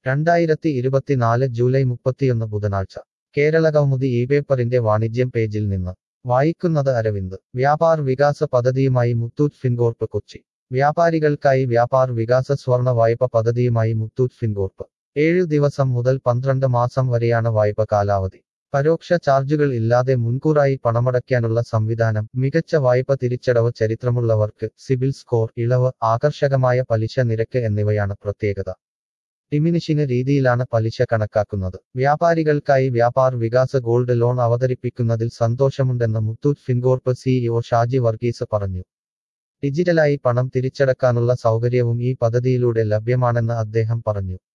രണ്ടായിരത്തി ഇരുപത്തിനാല് ജൂലൈ മുപ്പത്തിയൊന്ന് ബുധനാഴ്ച കേരള കൗമുദി ഈ പേപ്പറിന്റെ വാണിജ്യം പേജിൽ നിന്ന് വായിക്കുന്നത് അരവിന്ദ് വ്യാപാർ വികാസ പദ്ധതിയുമായി മുത്തൂറ്റ് ഫിൻകോർപ്പ് കൊച്ചി വ്യാപാരികൾക്കായി വ്യാപാർ വികാസ സ്വർണ വായ്പ പദ്ധതിയുമായി മുത്തൂറ്റ് ഫിൻകോർപ്പ് ഏഴു ദിവസം മുതൽ പന്ത്രണ്ട് മാസം വരെയാണ് വായ്പ കാലാവധി പരോക്ഷ ചാർജുകൾ ഇല്ലാതെ മുൻകൂറായി പണമടയ്ക്കാനുള്ള സംവിധാനം മികച്ച വായ്പ തിരിച്ചടവ് ചരിത്രമുള്ളവർക്ക് സിബിൽ സ്കോർ ഇളവ് ആകർഷകമായ പലിശ നിരക്ക് എന്നിവയാണ് പ്രത്യേകത ഡിമിനിഷിംഗ് രീതിയിലാണ് പലിശ കണക്കാക്കുന്നത് വ്യാപാരികൾക്കായി വ്യാപാർ വികാസ ഗോൾഡ് ലോൺ അവതരിപ്പിക്കുന്നതിൽ സന്തോഷമുണ്ടെന്ന് മുത്തൂറ്റ് ഫിൻകോർപ്പ് സിഇഒ ഷാജി വർഗീസ് പറഞ്ഞു ഡിജിറ്റലായി പണം തിരിച്ചടക്കാനുള്ള സൗകര്യവും ഈ പദ്ധതിയിലൂടെ ലഭ്യമാണെന്ന് അദ്ദേഹം പറഞ്ഞു